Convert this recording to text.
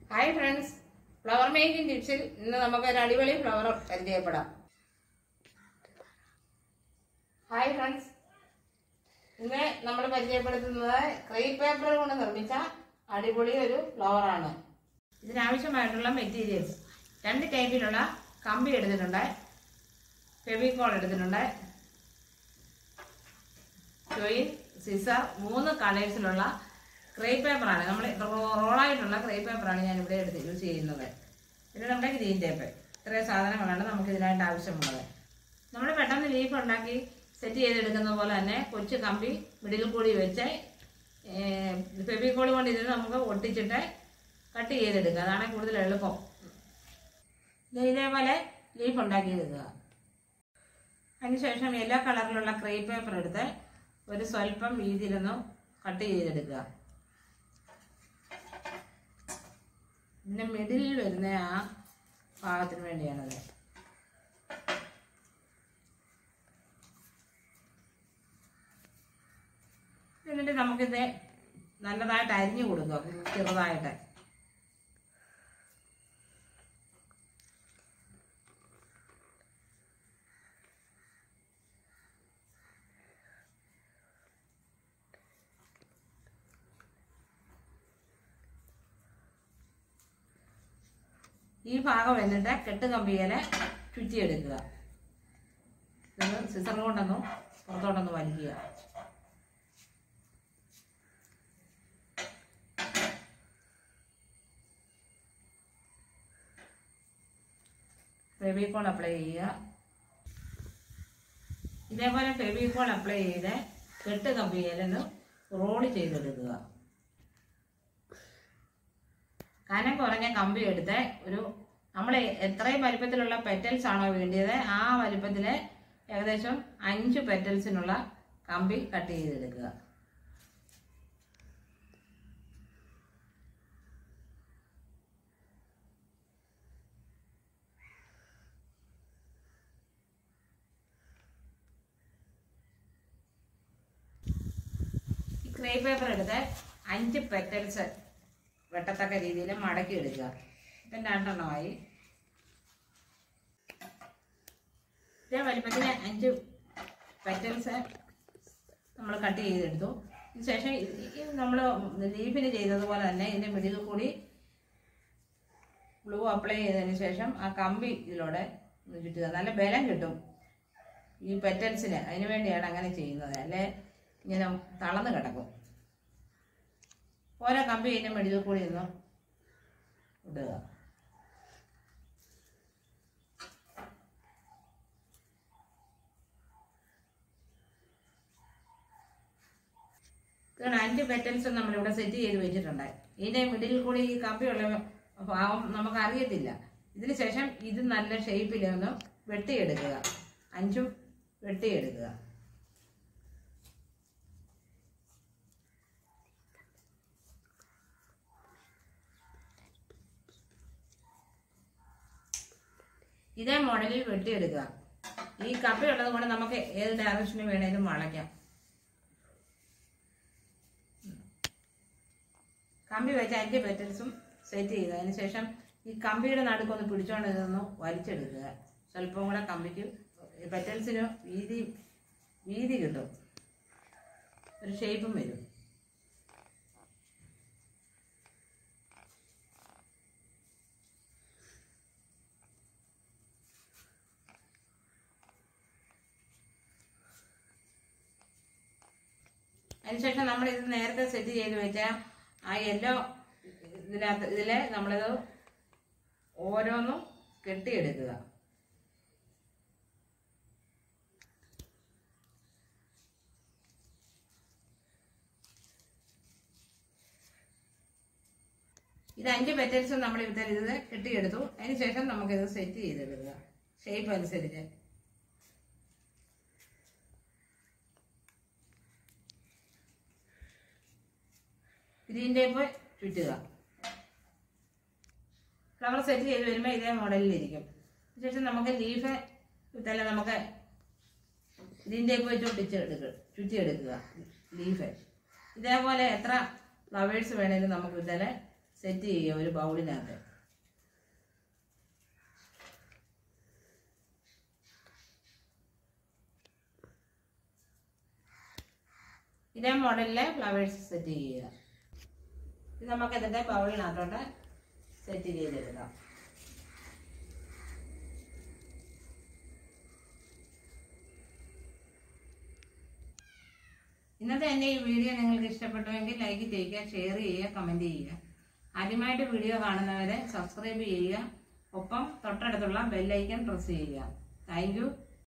hi friends flower making ടിപ്സിൽ ഇന്ന് നമുക്ക് ഒരു അടിപൊളി ഫ്ലവർ പരിചയപ്പെടാം ഹായ് ഫ്രണ്ട്സ് ഇന്ന് നമ്മൾ പരിചയപ്പെടുത്തുന്നത് ക്രേപ്പ് പേപ്പർ കൊണ്ട് നിർമ്മിച്ച അടിപൊളി ഒരു ഫ്ലവർ ആണ് ഇതിനാവശ്യമായിട്ടുള്ള മെറ്റീരിയൽസ് രണ്ട് ടൈപ്പിലുള്ള കമ്പി എടുത്തിട്ടുണ്ട് ഫെവിക്കോൾ എടുത്തിട്ടുണ്ട് ജോയിൻ സിസർ മൂന്ന് കളേഴ്സിലുള്ള ക്രേപ്പ് പേപ്പറാണ് നമ്മൾ റോളായിട്ടുള്ള ക്രേപ്പ് പേപ്പറാണ് ഞാൻ ഇവിടെ എടുത്ത് യൂസ് ചെയ്യുന്നത് പിന്നെ നമ്മുടെ ഗ്രീൻ ടേപ്പ് ഇത്രയും സാധനങ്ങളാണ് നമുക്ക് ഇതിനായിട്ട് ആവശ്യമുള്ളത് നമ്മൾ പെട്ടെന്ന് ലീഫ് ഉണ്ടാക്കി സെറ്റ് ചെയ്തെടുക്കുന്ന പോലെ തന്നെ കൊച്ചു കമ്പി മിഡിൽ കൂടി വെച്ച് ഫെബിക്കോൾ കൊണ്ട് ഇതിന് നമുക്ക് ഒട്ടിച്ചിട്ട് കട്ട് ചെയ്തെടുക്കുക അതാണ് കൂടുതൽ എളുപ്പം ദേ ഇതേപോലെ ലീഫ് ഉണ്ടാക്കിയെടുക്കുക അതിനുശേഷം യെല്ലോ കളറിലുള്ള ക്രേപ്പ് പേപ്പർ എടുത്ത് ഒരു സ്വല്പം വീതിയിലൊന്ന് കട്ട് ചെയ്തെടുക്കുക ഇതിന്റെ മിഡിലിൽ വരുന്ന ആ ഭാഗത്തിന് വേണ്ടിയാണത് എന്നിട്ട് നമുക്കിത് നല്ലതായിട്ട് അരിഞ്ഞു കൊടുക്കുക ചെറുതായിട്ട് ഈ ഭാഗം എന്നിട്ട് കെട്ട് കമ്പിയേലെ ചുറ്റിയെടുക്കുക ഇത് സിസർ കൊണ്ടൊന്നും പുറത്തോട്ടൊന്ന് വലിക്കുക ഫെവിക്കോൾ അപ്ലൈ ചെയ്യുക ഇതേപോലെ ഫെവിക്കോൾ അപ്ലൈ ചെയ്ത് കെട്ട് കമ്പിയിലൊന്ന് റോൾ ചെയ്തെടുക്കുക കനം കുറഞ്ഞ കമ്പി എടുത്ത് ഒരു നമ്മൾ എത്രയും വലിപ്പത്തിലുള്ള പെറ്റൽസ് ആണോ വേണ്ടിയത് ആ വലിപ്പത്തില് ഏകദേശം അഞ്ച് പെറ്റൽസിനുള്ള കമ്പി കട്ട് ചെയ്തെടുക്കുക ഈ ക്രേ പേപ്പർ എടുത്ത് അഞ്ച് പെറ്റൽസ് വെട്ടത്തക്ക രീതിയിൽ മടക്കി എടുക്കുക ഇപ്പം രണ്ടെണ്ണമായി ഇതേ വലിപ്പത്തിന് അഞ്ച് പെറ്റൽസ് നമ്മൾ കട്ട് ചെയ്തെടുത്തു ശേഷം നമ്മൾ ലീഫിന് ചെയ്തതുപോലെ തന്നെ ഇതിൻ്റെ മിഡിൽ കൂടി ഗ്ലൂ അപ്ലൈ ചെയ്തതിന് ശേഷം ആ കമ്പി ഇതിലൂടെ ഒന്ന് ചുറ്റുക നല്ല ബലം കിട്ടും ഈ പെറ്റൽസിന് അതിന് വേണ്ടിയാണ് അങ്ങനെ ചെയ്യുന്നത് അല്ലെ ഇങ്ങനെ തളർന്ന് കിടക്കും ഓരോ കമ്പി ഇതിൻ്റെ മിഡിൽ കൂടി ഒന്ന് ഇടുക ഇതാണ് അഞ്ച് പെറ്റൽസ് നമ്മളിവിടെ സെറ്റ് ചെയ്ത് വെച്ചിട്ടുണ്ട് ഇതിൻ്റെ മിഡിൽ കൂടി ഈ കമ്പിയുള്ള ഭാഗം നമുക്ക് അറിയത്തില്ല ഇതിന് ശേഷം ഇത് നല്ല ഷേപ്പിൽ ഒന്ന് വെട്ടിയെടുക്കുക അഞ്ചും വെട്ടിയെടുക്കുക ഇതേ മോഡലിൽ വെട്ടിയെടുക്കുക ഈ കപ്പ ഉള്ളത് കൊണ്ട് നമുക്ക് ഏത് ഡയറക്ഷന് വേണേലും വളയ്ക്കാം കമ്പി വെച്ച് അഞ്ച് പെറ്റൽസും സെറ്റ് ചെയ്യുക അതിന് ശേഷം ഈ കമ്പിയുടെ നടുക്കൊന്ന് പിടിച്ചോണ്ട് ഇതൊന്ന് വലിച്ചെടുക്കുക സ്വല്പം കൂടെ കമ്പിക്ക് പെറ്റൽസിന് വീതി വീതി കിട്ടും ഒരു ഷേപ്പും വരും അതിനുശേഷം നമ്മൾ ഇത് നേരത്തെ സെറ്റ് ചെയ്ത് വെച്ച ആ യെല്ലോ ഇതിനകത്ത് ഇതിലെ നമ്മളിത് ഓരോന്നും കെട്ടിയെടുക്കുക ഇത് അഞ്ച് പെറ്റൽസും നമ്മൾ ഇവിടെ ഇത് കെട്ടിയെടുത്തു അതിനുശേഷം നമുക്കിത് സെറ്റ് ചെയ്തെടുക്കുക ഷേപ്പ് അനുസരിച്ച് ഗ്രീൻ ടേപ്പ് ചുറ്റുക ഫ്ലവർ സെറ്റ് ചെയ്ത് വരുമ്പോൾ ഇതേ മോഡലിൽ ഇരിക്കും ശേഷം നമുക്ക് ലീഫ് ഇതല്ല നമുക്ക് ഗ്രീൻ ടേപ്പ് വെച്ച് ഒട്ടിച്ചെടുക്കുക ചുറ്റിയെടുക്കുക ലീഫ് ഇതേപോലെ എത്ര ഫ്ലവേഴ്സ് വേണേലും നമുക്ക് ഇതേ സെറ്റ് ചെയ്യുക ഒരു ബൗളിനകത്ത് ഇതേ മോഡലിലെ ഫ്ലവേഴ്സ് സെറ്റ് ചെയ്യുക ഇത് നമുക്ക് എന്നിട്ട് ബൗളിനകത്തോട്ട് സെറ്റ് ചെയ്തെടുക്കാം ഇന്നത്തെ എൻ്റെ ഈ വീഡിയോ നിങ്ങൾക്ക് ഇഷ്ടപ്പെട്ടുവെങ്കിൽ ലൈക്ക് ചെയ്യുക ഷെയർ ചെയ്യുക കമൻറ്റ് ചെയ്യുക ആദ്യമായിട്ട് വീഡിയോ കാണുന്നവരെ സബ്സ്ക്രൈബ് ചെയ്യുക ഒപ്പം തൊട്ടടുത്തുള്ള ബെല്ലൈക്കൺ പ്രസ് ചെയ്യുക താങ്ക് യു